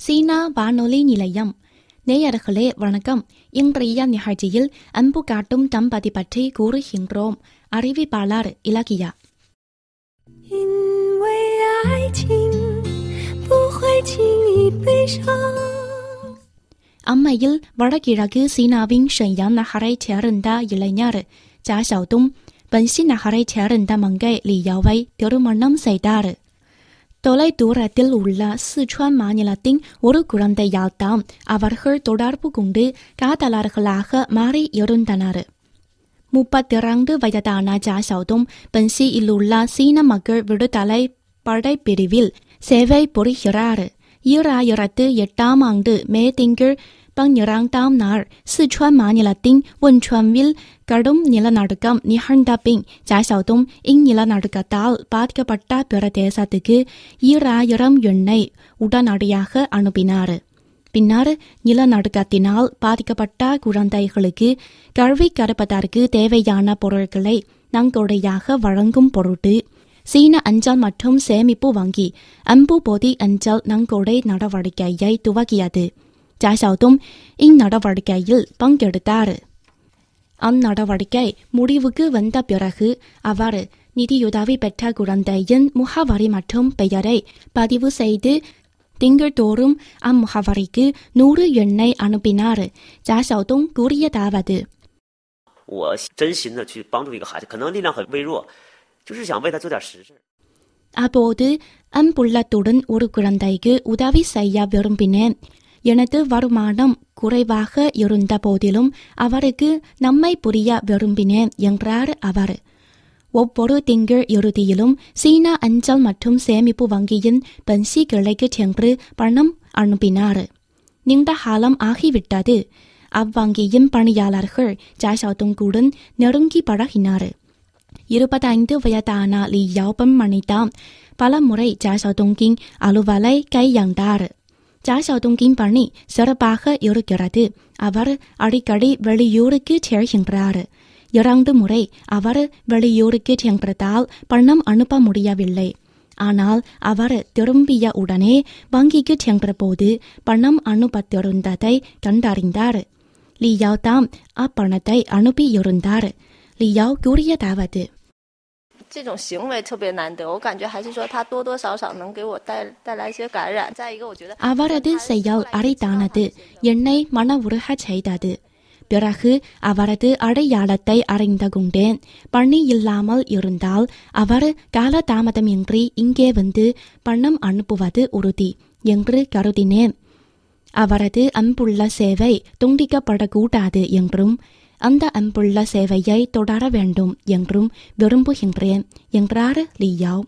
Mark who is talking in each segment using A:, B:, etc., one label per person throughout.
A: சீனா வானொலி நிலையம் நேயர்களே வணக்கம் இன்றைய நிகழ்ச்சியில் அன்பு காட்டும் தம்பதி பற்றி கூறுகின்றோம் அறிவிப்பாளர் இலக்கியா
B: 因为爱情不会轻易悲伤。
A: அம்மையில் வடகிழக்கு சீனாவின் ஷென்யாங் நகரைச் சேர்ந்த இளைஞர் ஜா ஷவுதும் பென்சி நகரைச் சேர்ந்த மங்கை லி யாவை திருமணம் செய்தார் தொலை தூரத்தில் உள்ள சிச்சுவான் மாநிலத்தின் ஒரு குழந்தையால்தான் அவர்கள் தொடர்பு கொண்டு காதலர்களாக மாறி இருந்தனர் முப்பத்திரண்டு வயதான ஜா ஷவுதும் பென்சியில் உள்ள சீன மக்கள் விடுதலை படைப்பிரிவில் சேவை புரிகிறார் ஈராயிரத்து எட்டாம் ஆண்டு மே திங்கள் பன்னிரண்டாம் நாள் சிச்சுவான் மாநிலத்தின் ஒன்றுவில் கடும் நிலநடுக்கம் நிகழ்ந்த பின் ஜா ஷவுதும் இந்நிலநடுக்கத்தால் பாதிக்கப்பட்ட பிரதேசத்துக்கு ஈராயிரம் எண்ணெய் உடனடியாக அனுப்பினார் பின்னர் நிலநடுக்கத்தினால் பாதிக்கப்பட்ட குழந்தைகளுக்கு கல்வி கற்பதற்கு தேவையான பொருட்களை நன்கொடையாக வழங்கும் பொருட்டு சீன அஞ்சல் மற்றும் சேமிப்பு வங்கி அம்பு பொதி அஞ்சல் நன்கொடை நடவடிக்கையை துவக்கியது ஜா ஷவுதும் இந்நடவடிக்கையில் பங்கெடுத்தார் அந்நடவடிக்கை முடிவுக்கு வந்த பிறகு அவர் நிதியுதவி பெற்ற குழந்தையின் முகவரி மற்றும் பெயரை பதிவு செய்து திங்கள்தோறும் அம்முகவரிக்கு நூறு எண்ணெய் அனுப்பினார் ஜா ஷவுதும் கூறியதாவது
C: 我真心的去帮助一个孩子，可能力量很微弱，就是想为他做点实事。
A: அப்போது அன்புள்ளத்துடன் ஒரு குழந்தைக்கு உதவி செய்ய விரும்பினேன் எனது வருமானம் குறைவாக இருந்த போதிலும் அவருக்கு நம்மை புரிய விரும்பினேன் என்றார் அவர் ஒவ்வொரு திங்கள் இறுதியிலும் சீனா அஞ்சல் மற்றும் சேமிப்பு வங்கியின் பென்சி கிளைக்கு சென்று பணம் அனுப்பினார் நீண்ட காலம் ஆகிவிட்டது அவ்வங்கியின் பணியாளர்கள் ஜாஷாதுங்குடன் நெருங்கி பழகினார் இருபத்தைந்து வயதான லி யாவ் மணிதாம் பல முறை ஜாஷாதுங்கின் அலுவலை கையாண்டார் ஜாஷாதுங்கின் பணி சிறப்பாக இருக்கிறது அவர் அடிக்கடி வெளியூருக்கு செல்கின்றார் இரண்டு முறை அவர் வெளியூருக்கு சென்றதால் பணம் அனுப்ப முடியவில்லை ஆனால் அவர் திரும்பிய உடனே வங்கிக்கு சென்றபோது பணம் அனுப்பத்திருந்ததை கண்டறிந்தார் லியாவ் தாம் அப்பணத்தை அனுப்பியிருந்தார் லியாவ் கூறியதாவது
D: 这种行为特别难得，我感觉还是说他多多少少能给我带带来一些感染。再一个，我觉得
A: அவரது செயல் அரிதானது என்னை மன உருகச் செய்தது பிறகு அவரது அடையாளத்தை அறிந்து கொண்டேன் பணி இல்லாமல் இருந்தால் அவர் காலதாமதமின்றி இங்கே வந்து பணம் அனுப்புவது உறுதி என்று கருதினேன் அவரது அன்புள்ள சேவை துண்டிக்கப்படக்கூடாது என்றும் அந்த அன்புள்ள சேவையை தொடர வேண்டும் என்றும் விரும்புகின்றேன் என்றார் லியாவ்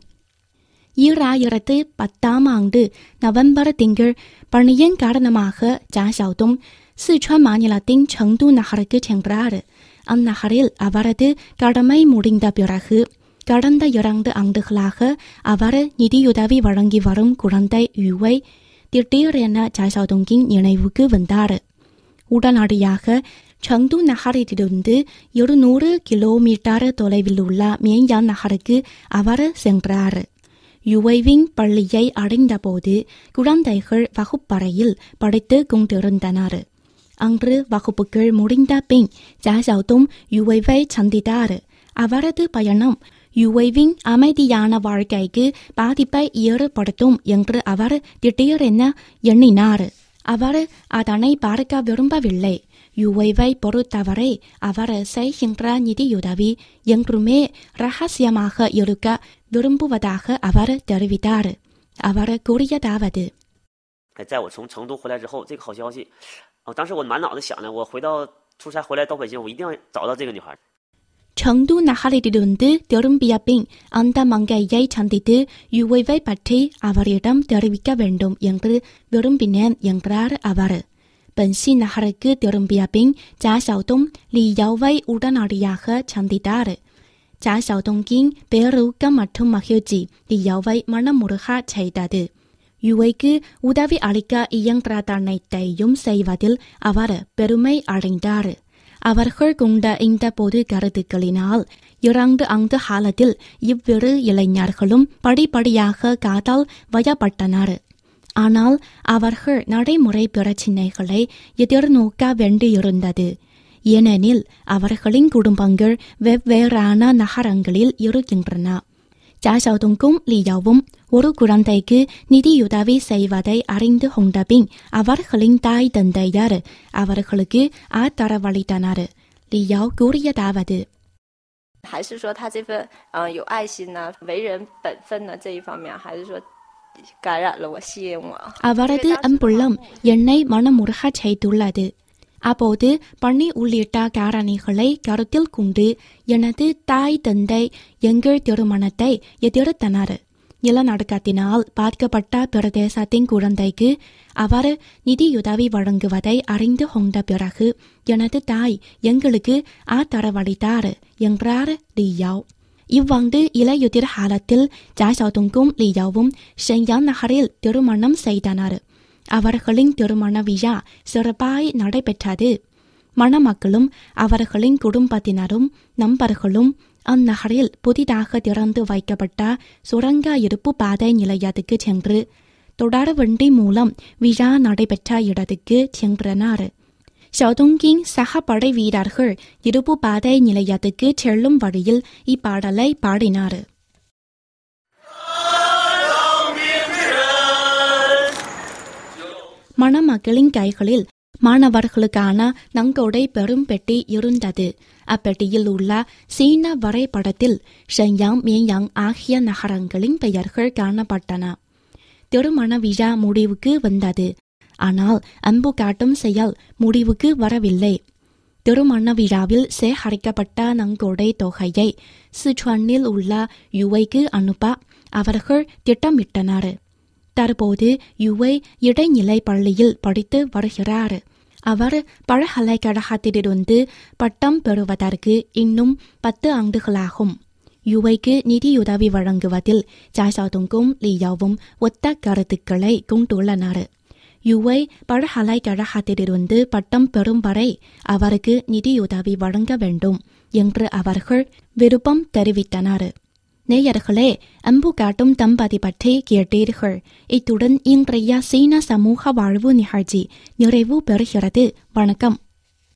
A: ஈராயிரத்து பத்தாம் ஆண்டு நவம்பர் திங்கள் பணியின் காரணமாக ஜா ஷவுதும் சிச்சுவான் மாநிலத்தின் செங்து நகருக்கு சென்றார் அந்நகரில் அவரது கடமை முடிந்த பிறகு கடந்த இரண்டு ஆண்டுகளாக அவர் நிதியுதவி வழங்கி வரும் குழந்தை யுவை திடீரென ஜா ஷவுதுங்கின் நினைவுக்கு வந்தார் உடனடியாக செங்து நகரிலிருந்து இருநூறு கிலோமீட்டர் தொலைவில் உள்ள மியன்யான் நகருக்கு அவர் சென்றார் யுவைவின் பள்ளியை அடைந்தபோது குழந்தைகள் வகுப்பறையில் படித்து கொண்டிருந்தனர் அன்று வகுப்புகள் முடிந்த பின் ஜா ஷவுதும் யுவைவை சந்தித்தார் அவரது பயணம் யுவைவின் அமைதியான வாழ்க்கைக்கு பாதிப்பை ஏற்படுத்தும் என்று அவர் திடீரென எண்ணினார் அவர் அதனை பார்க்க விரும்பவில்லை யுவைவை பொறுத்தவரை அவர் செய்கின்ற நிதியுதவி என்றுமே ரகசியமாக இருக்க விரும்புவதாக அவர் தெரிவித்தார் அவர் கூறியதாவது
C: 哎，在我从成都回来之后，这个好消息，啊，当时我满脑子想的，我回到出差回来到北京，我一定要找到这个女孩。
A: செங்து நகரிலிருந்து திரும்பிய பின் அந்த மங்கையை சந்தித்து யுவைவை பற்றி அவரிடம் தெரிவிக்க வேண்டும் என்று விரும்பினேன் என்றார் அவர் பென்சி நகருக்கு திரும்பிய பின் ஜா ஷவுதும் லி யாவை உடனடியாக சந்தித்தார் ஜா ஷவுதுங்கின் பேரூக்கம் மற்றும் மகிழ்ச்சி லி யாவை மனமுருகச் செய்தது யுவைக்கு உதவி அளிக்க இயன்றதனைத்தையும் செய்வதில் அவர் பெருமை அடைந்தார் அவர்கள் கொண்ட இந்த பொது கருத்துக்களினால் இரண்டு ஆண்டு காலத்தில் இவ்விரு இளைஞர்களும் படிப்படியாக காதல் வயப்பட்டனர் ஆனால் அவர்கள் நடைமுறை பிரச்சினைகளை எதிர்நோக்க வேண்டியிருந்தது ஏனெனில் அவர்களின் குடும்பங்கள் வெவ்வேறான நகரங்களில் இருக்கின்றன ஜாசவுதுங்கும் லியாவும் ஒரு குழந்தைக்கு நிதியுதவி செய்வதை அறிந்து கொண்டபின் அவர்களின் தாய் தந்தையர் அவர்களுக்கு ஆதரவளித்தனர் லியாவ் கூறியதாவது
D: 还是说他这份嗯、呃有爱心呢、为人本分呢这一方面，还是说感染了我，吸引我？
A: அவரது அம்புள்ளம் என்னை மனமுருகச் செய்துள்ளது அப்போது பணி உள்ளிட்ட காரணிகளை கருத்தில் கொண்டு எனது தாய் தந்தை எங்கள் திருமணத்தை எதிர்த்தனர் நிலநடுக்கத்தினால் பாதிக்கப்பட்ட பிரதேசத்தின் குழந்தைக்கு அவர் நிதியுதவி வழங்குவதை அறிந்து கொண்ட பிறகு எனது தாய் எங்களுக்கு ஆதரவளித்தார் என்றார் லியாவ் இவ்வாண்டு இலையுதிர் காலத்தில் ஜாசவுதுங்கும் லியாவும் ஷென்யான் நகரில் திருமணம் செய்தனர் அவர்களின் திருமண விழா சிறப்பாய் நடைபெற்றது மணமக்களும் அவர்களின் குடும்பத்தினரும் நண்பர்களும் அந்நகரில் புதிதாக திறந்து வைக்கப்பட்ட சுரங்க இருப்பு பாதை நிலையத்துக்கு சென்று தொடர் வண்டி மூலம் விழா நடைபெற்ற இடத்துக்கு சென்றனர் ஷவுதுங்கின் சக படை வீரர்கள் இருப்பு பாதை நிலையத்துக்கு செல்லும் வழியில் இப்பாடலை பாடினார் மணமக்களின் கைகளில் மாணவர்களுக்கான நங்கோடை பெரும் பெட்டி இருந்தது அப்பெட்டியில் உள்ள சீன வரைபடத்தில் ஷென்யாங் மியாங் ஆகிய நகரங்களின் பெயர்கள் காணப்பட்டன திருமண விழா முடிவுக்கு வந்தது ஆனால் அன்பு காட்டும் செயல் முடிவுக்கு வரவில்லை திருமண விழாவில் சேகரிக்கப்பட்ட நங்கோடை தொகையை சிச்சுவானில் உள்ள யுவைக்கு அனுப்ப அவர்கள் திட்டமிட்டனர் தற்போது யுவை இடைநிலை பள்ளியில் படித்து வருகிறார் அவர் பல்கலைக்கழகத்திலிருந்து பட்டம் பெறுவதற்கு இன்னும் பத்து ஆண்டுகளாகும் யுவைக்கு நிதியுதவி வழங்குவதில் ஜாசாதுங்கும் லியாவும் ஒத்த கருத்துக்களை கொண்டுள்ளனர் யுவை பல்கலைக்கழகத்திலிருந்து பட்டம் பெறும் வரை அவருக்கு நிதியுதவி வழங்க வேண்டும் என்று அவர்கள் விருப்பம் தெரிவித்தனர் நேயர்களே அன்பு காட்டும் தம்பதி பற்றி கேட்டீர்கள் இத்துடன் இன்றைய சீன சமூக வாழ்வு நிகழ்ச்சி நிறைவு பெறுகிறது வணக்கம்